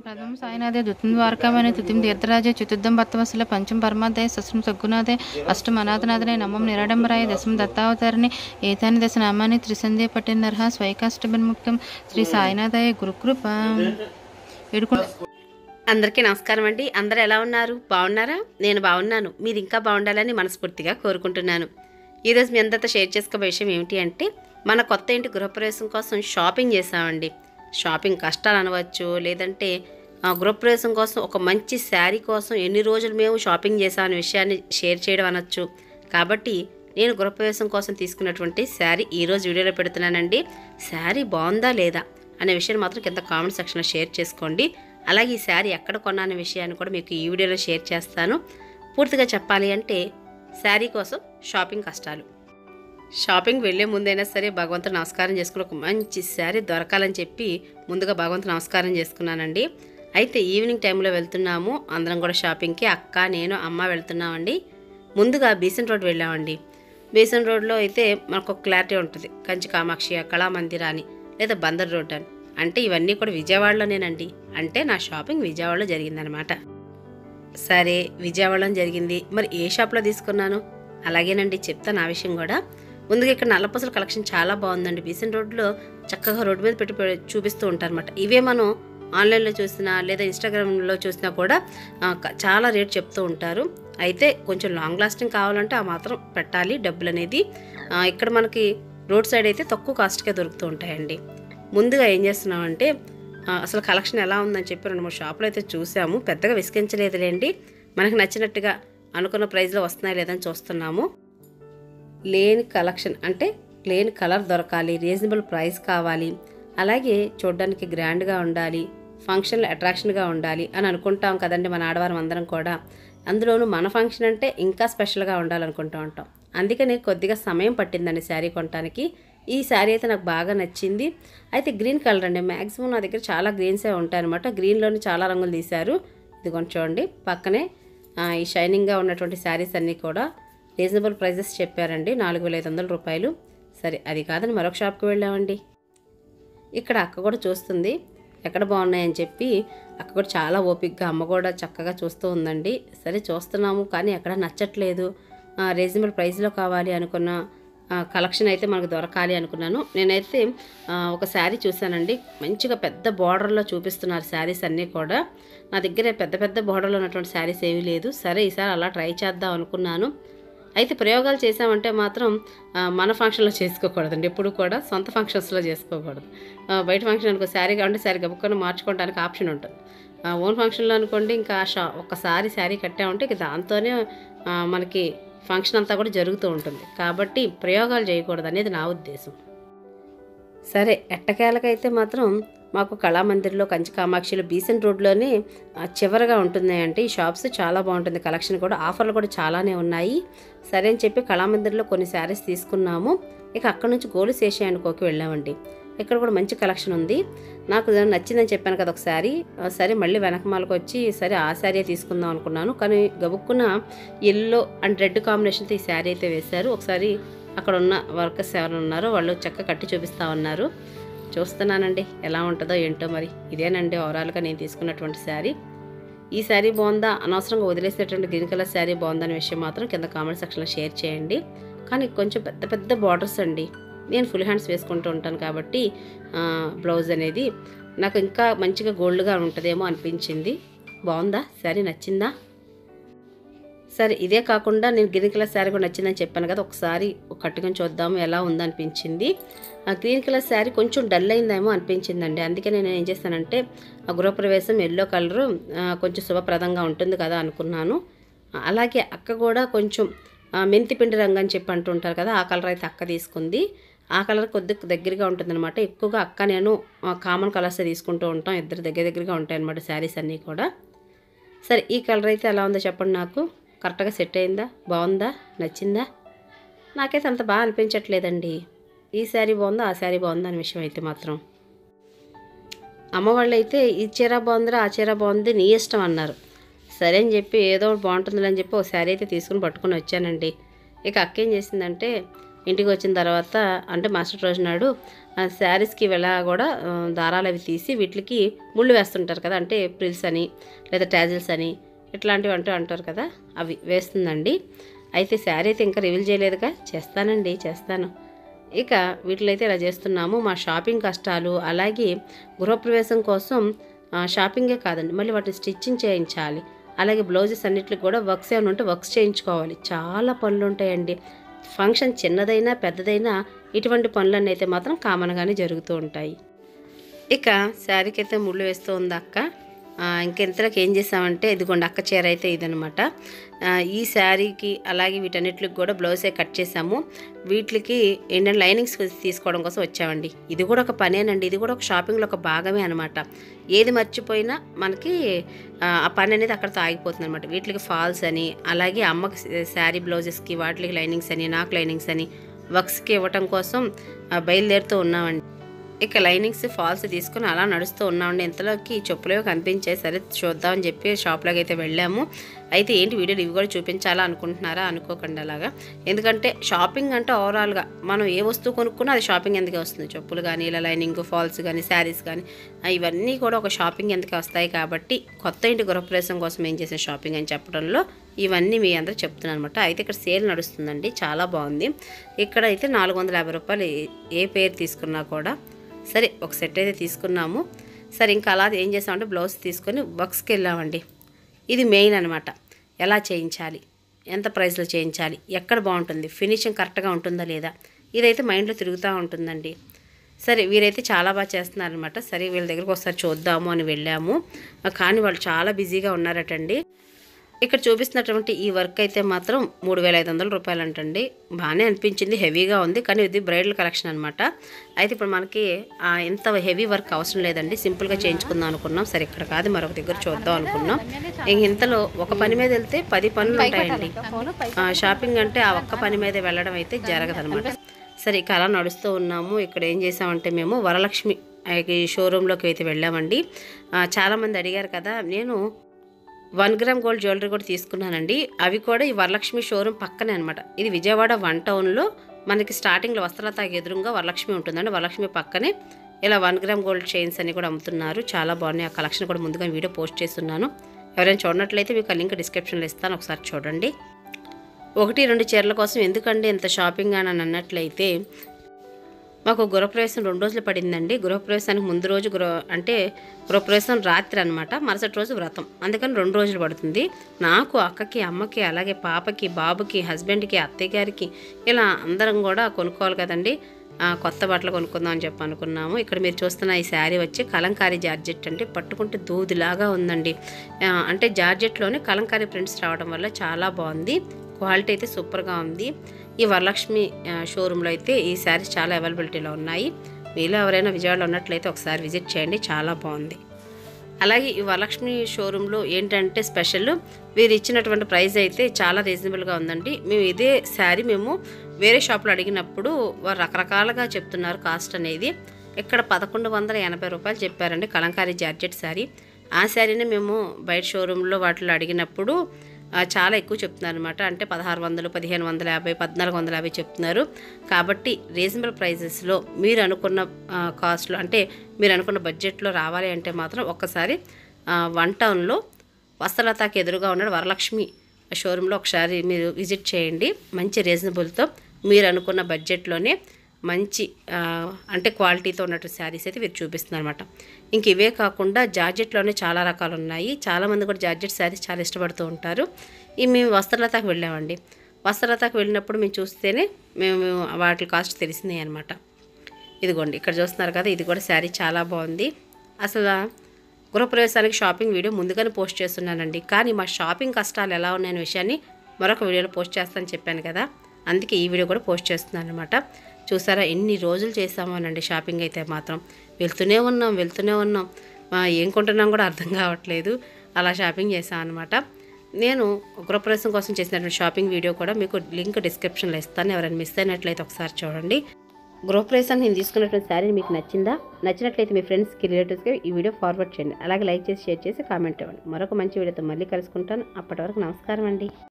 ప్రథమ సాయినాథే ద్వితం ద్వారకామణి తృతీయం తీర్థరాజే చతుర్థం భక్తవత్సల పంచం పరమాదాయ సస్రం సద్గుణాదే అష్టం అనాథనాథనే నమం నిరాడంబరాయ దశం దత్తావతారిణి ఏతాని దశ నామాని త్రిసందే పట్టినర్హ స్వైకాష్టభిన్ముఖ్యం శ్రీ సాయినాథాయ గురుకృప ఎడుకు అందరికీ నమస్కారం అండి అందరు ఎలా ఉన్నారు బాగున్నారా నేను బాగున్నాను మీరు ఇంకా బాగుండాలని మనస్ఫూర్తిగా కోరుకుంటున్నాను ఈరోజు మీ అందరితో షేర్ చేసుకోబోయే విషయం ఏమిటి అంటే మన కొత్త ఇంటి గృహప్రవేశం కోసం షాపింగ్ చేసామండి షాపింగ్ కష్టాలు అనవచ్చు లేదంటే ఆ, గృహప్రవేశం కోసం ఒక మంచి శారీ కోసం ఎన్ని రోజులు మేము షాపింగ్ చేసామనే విషయాన్ని షేర్ చేయడం అనొచ్చు కాబట్టి నేను గృహప్రవేశం కోసం తీసుకున్నటువంటి శారీ ఈరోజు వీడియోలో పెడుతున్నానండి శారీ బాగుందా లేదా అనే విషయాన్ని మాత్రం కింద కామెంట్ సెక్షన్లో షేర్ చేసుకోండి అలాగే ఈ శారీ ఎక్కడ కొన్నానే విషయాన్ని కూడా మీకు ఈ వీడియోలో షేర్ చేస్తాను పూర్తిగా చెప్పాలి అంటే శారీ కోసం షాపింగ్ కష్టాలు షాపింగ్ వెళ్ళే ముందైనా సరే భగవంతుడు నమస్కారం చేసుకుని ఒక మంచి శారీ దొరకాలని చెప్పి ముందుగా భగవంతుడు నమస్కారం చేసుకున్నానండి అయితే ఈవినింగ్ టైంలో వెళ్తున్నాము అందరం కూడా షాపింగ్కి అక్క నేను అమ్మ వెళ్తున్నామండి ముందుగా బీసన్ రోడ్ వెళ్ళామండి బీసన్ రోడ్లో అయితే మనకు ఒక క్లారిటీ ఉంటుంది కంచి కామాక్షి కళామందిర అని లేదా బందర్ రోడ్ అని అంటే ఇవన్నీ కూడా విజయవాడలోనేనండి అంటే నా షాపింగ్ విజయవాడలో జరిగిందనమాట సరే విజయవాడలో జరిగింది మరి ఏ షాప్లో తీసుకున్నాను అలాగేనండి చెప్తాను ఆ విషయం కూడా ముందుగా ఇక్కడ నల్లపూసల కలెక్షన్ చాలా బాగుందండి బీసెన్ రోడ్లో చక్కగా రోడ్డు మీద పెట్టి పె- చూపిస్తూ ఉంటారన్నమాట ఇవే మనం ఆన్లైన్లో చూసినా లేదా ఇన్స్టాగ్రామ్లో చూసినా కూడా ఆ, క- చాలా రేట్ చెప్తూ ఉంటారు అయితే కొంచెం లాంగ్ లాస్టింగ్ కావాలంటే ఆ మాత్రం పెట్టాలి డబ్బులు అనేది ఆ, ఇక్కడ మనకి రోడ్ సైడ్ అయితే తక్కువ కాస్ట్కే దొరుకుతూ ఉంటాయండి ముందుగా ఏం చేస్తున్నామంటే ఆ, అసలు కలెక్షన్ ఎలా ఉందని చెప్పి రెండు మూడు షాపులు అయితే చూసాము పెద్దగా విసిగించలేదులేండి మనకు నచ్చినట్టుగా అనుకున్న ప్రైస్లో వస్తున్నాయి లేదని చూస్తున్నాము లేని కలెక్షన్ అంటే లేని కలర్ దొరకాలి రీజనబుల్ ప్రైస్ కావాలి అలాగే చూడడానికి గ్రాండ్గా ఉండాలి ఫంక్షన్లో అట్రాక్షన్గా ఉండాలి అని అనుకుంటాం కదండి మన ఆడవారం అందరం కూడా అందులోనూ మన ఫంక్షన్ అంటే ఇంకా స్పెషల్గా ఉండాలనుకుంటూ ఉంటాం అందుకని కొద్దిగా సమయం పట్టిందండి శారీ కొనడానికి ఈ శారీ అయితే నాకు బాగా నచ్చింది అయితే గ్రీన్ కలర్ అండి మ్యాక్సిమం నా దగ్గర చాలా గ్రీన్సే ఉంటాయన్నమాట గ్రీన్లోని చాలా రంగులు తీశారు ఇది కొంచెం చూడండి పక్కనే ఆ, ఈ షైనింగ్గా ఉన్నటువంటి శారీస్ అన్నీ కూడా రీజనబుల్ ప్రైజెస్ చెప్పారండి నాలుగు వేల ఐదు వందల రూపాయలు సరే అది కాదని మరొక షాప్కి వెళ్ళామండి ఇక్కడ అక్క కూడా చూస్తుంది ఎక్కడ బాగున్నాయని చెప్పి అక్క కూడా చాలా ఓపిక్గా అమ్మ కూడా చక్కగా చూస్తూ ఉందండి సరే చూస్తున్నాము కానీ ఎక్కడ నచ్చట్లేదు రీజనబుల్ ప్రైస్లో కావాలి అనుకున్న ఆ, కలెక్షన్ అయితే మనకు దొరకాలి అనుకున్నాను నేనైతే ఆ, ఒక శారీ చూశానండి మంచిగా పెద్ద బార్డర్లో చూపిస్తున్నారు శారీస్ అన్నీ కూడా నా దగ్గర పెద్ద పెద్ద బార్డర్లో ఉన్నటువంటి శారీస్ ఏమీ లేదు సరే ఈసారి అలా ట్రై చేద్దాం అనుకున్నాను అయితే ప్రయోగాలు చేసామంటే మాత్రం ఆ, మన ఫంక్షన్లో చేసుకోకూడదండి ఎప్పుడు కూడా సొంత ఫంక్షన్స్లో చేసుకోకూడదు ఆ, బయట ఫంక్షన్ అనుకో శారీ కావాలంటే శారీ గబుక్కొని మార్చుకోవడానికి ఆప్షన్ ఉంటుంది ఆ, ఓన్ ఫంక్షన్లో అనుకోండి ఇంకా షా ఒక్కసారి శారీ కట్టామంటే ఇక దాంతోనే ఆ, మనకి ఫంక్షన్ అంతా కూడా జరుగుతూ ఉంటుంది కాబట్టి ప్రయోగాలు చేయకూడదు అనేది నా ఉద్దేశం సరే ఎట్టకేలకైతే మాత్రం మాకు కళామందిర్లో కంచి కామాక్షిలో బీసెంట్ రోడ్లోనే ఆ, చివరగా ఉంటున్నాయంటే ఈ షాప్స్ చాలా బాగుంటుంది కలెక్షన్ కూడా ఆఫర్లు కూడా చాలానే ఉన్నాయి సరే అని చెప్పి కళామందిర్లో కొన్ని శారీస్ తీసుకున్నాము ఇక అక్కడ నుంచి గోలు శేషాయనుకోకి వెళ్ళామండి ఇక్కడ కూడా మంచి కలెక్షన్ ఉంది నాకు నచ్చిందని చెప్పాను కదా ఒక శారీ ఆ, సరే మళ్ళీ వెనకమాలకు వచ్చి సరే ఆ శారీ తీసుకుందాం అనుకున్నాను కానీ గబుక్కున ఎల్లో అండ్ రెడ్ కాంబినేషన్తో ఈ శారీ అయితే వేశారు ఒకసారి అక్కడ ఉన్న వర్కర్స్ ఎవరు ఉన్నారో వాళ్ళు చెక్క కట్టి చూపిస్తా ఉన్నారు చూస్తున్నానండి ఎలా ఉంటుందో ఏంటో మరి ఇదేనండి ఓవరాల్గా నేను తీసుకున్నటువంటి శారీ ఈ శారీ బాగుందా అనవసరంగా వదిలేసినటువంటి గ్రీన్ కలర్ శారీ బాగుందనే విషయం మాత్రం కింద కామెంట్ సెక్షన్లో షేర్ చేయండి కానీ కొంచెం పెద్ద పెద్ద బార్డర్స్ అండి నేను ఫుల్ హ్యాండ్స్ వేసుకుంటూ ఉంటాను కాబట్టి ఆ, బ్లౌజ్ అనేది నాకు ఇంకా మంచిగా గోల్డ్గా ఉంటుందేమో అనిపించింది బాగుందా శారీ నచ్చిందా సరే ఇదే కాకుండా నేను గ్రీన్ కలర్ శారీ కూడా నచ్చిందని చెప్పాను కదా ఒకసారి కట్టుకొని చూద్దాము ఎలా ఉందనిపించింది ఆ గ్రీన్ కలర్ శారీ కొంచెం డల్ అయిందేమో అనిపించిందండి అందుకే నేను ఏం చేశానంటే ఆ గృహప్రవేశం ఎల్లో కలరు కొంచెం శుభప్రదంగా ఉంటుంది కదా అనుకున్నాను అలాగే అక్క కూడా కొంచెం ఆ, మెంతిపిండి రంగు అని చెప్పి అంటుంటారు కదా ఆ కలర్ అయితే అక్క తీసుకుంది ఆ కలర్ కొద్దిగా దగ్గరగా ఉంటుందన్నమాట ఎక్కువగా అక్క నేను కామన్ కలర్స్ తీసుకుంటూ ఉంటాం ఇద్దరు దగ్గర దగ్గరగా ఉంటాయి అన్నమాట శారీస్ అన్నీ కూడా సరే ఈ కలర్ అయితే ఎలా ఉందో చెప్పండి నాకు కరెక్ట్గా సెట్ అయిందా బాగుందా నచ్చిందా నాకైతే అంత బాగా అనిపించట్లేదండి ఈ శారీ బాగుందా ఆ శారీ బాగుందా అనే విషయం అయితే మాత్రం అమ్మ వాళ్ళు అయితే ఈ చీర బాగుందిరా ఆ చీర బాగుంది నీ ఇష్టం అన్నారు సరే అని చెప్పి ఏదో ఒకటి బాగుంటుందిలే అని చెప్పి ఒక శారీ అయితే తీసుకుని పట్టుకుని వచ్చానండి ఇక అక్క ఏం చేసిందంటే ఇంటికి వచ్చిన తర్వాత అంటే మాస్టర్ రోజు నాడు శారీస్కి ఇలా కూడా ఆ, దారాలు అవి తీసి వీటికి ముళ్ళు వేస్తుంటారు కదా అంటే ప్రిల్స్ అని లేదా టాజిల్స్ అని ఇట్లాంటివి అంటూ అంటారు కదా అవి వేస్తుందండి అయితే శారీ అయితే ఇంకా రివీల్ చేయలేదుగా చేస్తానండి చేస్తాను ఇక వీటిలో అయితే ఇలా చేస్తున్నాము మా షాపింగ్ కష్టాలు అలాగే గృహప్రవేశం కోసం ఆ, షాపింగే కాదండి మళ్ళీ వాటిని స్టిచ్చింగ్ చేయించాలి అలాగే బ్లౌజెస్ అన్నిటికి కూడా వర్క్స్ ఏమైనా ఉంటే వర్క్స్ చేయించుకోవాలి చాలా పనులు ఉంటాయండి ఫంక్షన్ చిన్నదైనా పెద్దదైనా ఇటువంటి పనులన్నీ అయితే మాత్రం కామన్గానే జరుగుతూ ఉంటాయి ఇక శారీకి అయితే ముళ్ళు వేస్తూ ఉంది అక్క ఆ, ఇంకెంతలోకి ఏం చేసామంటే ఇదిగోండి అక్క చీర అయితే ఇదనమాట ఆ, ఈ శారీకి అలాగే వీటన్నిటికి కూడా బ్లౌజే కట్ చేసాము వీటికి ఏంటంటే లైనింగ్స్ తీసుకోవడం కోసం వచ్చామండి ఇది కూడా ఒక పనేనండి ఇది కూడా ఒక షాపింగ్లో ఒక భాగమే అనమాట ఏది మర్చిపోయినా మనకి ఆ, ఆ పని అనేది అక్కడ ఆగిపోతుంది అనమాట వీటికి ఫాల్స్ అని అలాగే అమ్మకి శారీ బ్లౌజెస్కి వాటికి లైనింగ్స్ అని నాకు లైనింగ్స్ అని వర్క్స్కి ఇవ్వటం కోసం ఆ, బయలుదేరుతూ ఉన్నామండి ఇక లైనింగ్స్ ఫాల్స్ తీసుకుని అలా నడుస్తూ ఉన్నామండి ఇంతలోకి చెప్పులేవో కనిపించాయి సరే చూద్దామని చెప్పి షాప్లోకి అయితే వెళ్ళాము అయితే ఏంటి వీడియో ఇవి కూడా చూపించాలా అనుకుంటున్నారా అనుకోకండి అలాగా ఎందుకంటే షాపింగ్ అంటే ఓవరాల్గా మనం ఏ వస్తువు కొనుక్కున్నా అది షాపింగ్ ఎందుకే వస్తుంది చెప్పులు కానీ ఇలా లైనింగ్ ఫాల్స్ కానీ శారీస్ కానీ ఆ, ఇవన్నీ కూడా ఒక షాపింగ్ ఎందుకే వస్తాయి కాబట్టి కొత్త ఇంటి గృహప్రవేశం కోసం ఏం చేసే షాపింగ్ అని చెప్పడంలో ఇవన్నీ మీ అందరూ చెప్తున్నాను అనమాట అయితే ఇక్కడ సేల్ నడుస్తుందండి చాలా బాగుంది ఇక్కడ అయితే నాలుగు వందల యాభై రూపాయలు ఏ- ఏ పేరు తీసుకున్నా కూడా సరే ఒక సెట్ అయితే తీసుకున్నాము సరే ఇంకా అలా ఏం చేసామంటే బ్లౌజ్ తీసుకొని వర్క్స్కి వెళ్ళామండి ఇది మెయిన్ అనమాట ఎలా చేయించాలి ఎంత ప్రైస్లో చేయించాలి ఎక్కడ బాగుంటుంది ఫినిషింగ్ కరెక్ట్గా ఉంటుందా లేదా ఇదైతే మైండ్లో తిరుగుతూ ఉంటుందండి సరే వీరైతే చాలా బాగా చేస్తున్నారనమాట సరే వీళ్ళ దగ్గరకు ఒకసారి చూద్దాము అని వెళ్ళాము కానీ వాళ్ళు చాలా బిజీగా ఉన్నారటండి ఇక్కడ చూపిస్తున్నటువంటి ఈ వర్క్ అయితే మాత్రం మూడు వేల ఐదు వందల రూపాయలు అంటండి బాగానే అనిపించింది హెవీగా ఉంది కానీ ఇది బ్రైడల్ కలెక్షన్ అనమాట అయితే ఇప్పుడు మనకి ఆ, ఇంత హెవీ వర్క్ అవసరం లేదండి సింపుల్గా చేయించుకుందాం అనుకున్నాం సరే ఇక్కడ కాదు మరొక దగ్గర చూద్దాం అనుకున్నాం ఇంక ఇంతలో ఒక పని మీద వెళ్తే పది పనులు ఉంటాయండి ఆ, షాపింగ్ అంటే ఆ ఒక్క పని మీద వెళ్ళడం అయితే జరగదనమాట సరే ఇక అలా నడుస్తూ ఉన్నాము ఇక్కడ ఏం చేసామంటే మేము వరలక్ష్మి ఆ, ఈ షోరూంలోకి అయితే వెళ్ళామండి ఆ, చాలామంది అడిగారు కదా నేను వన్ గ్రామ్ గోల్డ్ జ్యువెలరీ కూడా తీసుకున్నానండి అవి కూడా ఈ వరలక్ష్మి షోరూమ్ పక్కనే అనమాట ఇది విజయవాడ వన్ టౌన్లో మనకి స్టార్టింగ్లో వస్త్రలతాకి ఎదురుగా వరలక్ష్మి ఉంటుందండి వరలక్ష్మి పక్కనే ఇలా వన్ గ్రామ్ గోల్డ్ చైన్స్ అని కూడా అమ్ముతున్నారు చాలా బాగున్నాయి ఆ కలెక్షన్ కూడా ముందుగా వీడియో పోస్ట్ చేస్తున్నాను ఎవరైనా చూడనట్లయితే మీకు ఆ లింక్ డిస్క్రిప్షన్లో ఇస్తాను ఒకసారి చూడండి ఒకటి రెండు చీరల కోసం ఎందుకండి ఇంత షాపింగ్ అని అన్నట్లయితే మాకు గృహప్రవేశం రెండు రోజులు పడిందండి గృహప్రవేశానికి ముందు రోజు గృహ అంటే గృహప్రవేశం రాత్రి అనమాట మరుసటి రోజు వ్రతం అందుకని రెండు రోజులు పడుతుంది నాకు అక్కకి అమ్మకి అలాగే పాపకి బాబుకి హస్బెండ్కి అత్తయ్య గారికి ఇలా అందరం కూడా కొనుక్కోవాలి కదండి ఆ, కొత్త బట్టలు కొనుక్కుందాం అని చెప్పి అనుకున్నాము ఇక్కడ మీరు చూస్తున్న ఈ శారీ వచ్చి కలంకారీ జార్జెట్ అంటే పట్టుకుంటే దూదిలాగా ఉందండి ఆ, అంటే జార్జెట్లోనే కలంకారీ ప్రింట్స్ రావడం వల్ల చాలా బాగుంది క్వాలిటీ అయితే సూపర్గా ఉంది ఈ వరలక్ష్మి ఆ, షోరూంలో అయితే ఈ శారీస్ చాలా అవైలబిలిటీలో ఉన్నాయి మీలో ఎవరైనా విజయవాడలో ఉన్నట్లయితే ఒకసారి విజిట్ చేయండి చాలా బాగుంది అలాగే ఈ వరలక్ష్మి షోరూంలో ఏంటంటే స్పెషల్ వీరు ఇచ్చినటువంటి ప్రైస్ అయితే చాలా రీజనబుల్గా ఉందండి మేము ఇదే శారీ మేము వేరే షాప్లో అడిగినప్పుడు వారు రకరకాలుగా చెప్తున్నారు కాస్ట్ అనేది ఇక్కడ పదకొండు వందల ఎనభై రూపాయలు చెప్పారండి కలంకారీ జార్జెట్ శారీ ఆ శారీని మేము బయట షోరూంలో వాటిలో అడిగినప్పుడు ఆ, చాలా ఎక్కువ చెప్తున్నారు అనమాట అంటే పదహారు వందలు పదిహేను వందల యాభై పద్నాలుగు వందల యాభై చెప్తున్నారు కాబట్టి రీజనబుల్ ప్రైజెస్లో మీరు అనుకున్న ఆ, కాస్ట్లో అంటే మీరు అనుకున్న బడ్జెట్లో రావాలి అంటే మాత్రం ఒక్కసారి ఆ, వన్ టౌన్లో వస్త్రలతాకి ఎదురుగా ఉన్న వరలక్ష్మి షోరూంలో ఒకసారి మీరు విజిట్ చేయండి మంచి రీజనబుల్తో మీరు అనుకున్న బడ్జెట్లోనే మంచి ఆ, అంటే క్వాలిటీతో ఉన్నట్టు శారీస్ అయితే మీరు చూపిస్తున్నారు అనమాట ఇంక ఇవే కాకుండా జార్జెట్లోనే చాలా రకాలు ఉన్నాయి చాలామంది కూడా జార్జెట్ శారీస్ చాలా ఇష్టపడుతూ ఉంటారు ఈ మేము వస్త్రలతాకి వెళ్ళామండి వస్త్రలతాకి వెళ్ళినప్పుడు మేము చూస్తేనే మేము వాటి కాస్ట్ తెలిసినాయి అనమాట ఇదిగోండి ఇక్కడ చూస్తున్నారు కదా ఇది కూడా శారీ చాలా బాగుంది అసలు గృహప్రవేశానికి షాపింగ్ వీడియో ముందుగానే పోస్ట్ చేస్తున్నానండి కానీ మా షాపింగ్ కష్టాలు ఎలా ఉన్నాయనే విషయాన్ని మరొక వీడియోలో పోస్ట్ చేస్తానని చెప్పాను కదా అందుకే ఈ వీడియో కూడా పోస్ట్ చేస్తున్నాను అనమాట చూసారా ఎన్ని రోజులు చేసామోనండి షాపింగ్ అయితే మాత్రం వెళ్తూనే ఉన్నాం వెళ్తూనే ఉన్నాం ఆ, ఏం కొంటున్నాం కూడా అర్థం కావట్లేదు అలా షాపింగ్ చేసాం అనమాట నేను గృహప్రవేశం కోసం చేసినటువంటి షాపింగ్ వీడియో కూడా మీకు లింక్ డిస్క్రిప్షన్లో ఇస్తాను ఎవరైనా మిస్ అయినట్లయితే ఒకసారి చూడండి గృహప్రవేశానికి నేను తీసుకున్నటువంటి శారీ మీకు నచ్చిందా నచ్చినట్లయితే మీ ఫ్రెండ్స్కి రిలేటివ్స్కి ఈ వీడియో ఫార్వర్డ్ చేయండి అలాగే లైక్ చేసి షేర్ చేసి కామెంట్ ఇవ్వండి మరొక మంచి వీడియోతో మళ్ళీ కలుసుకుంటాను అప్పటి వరకు నమస్కారం అండి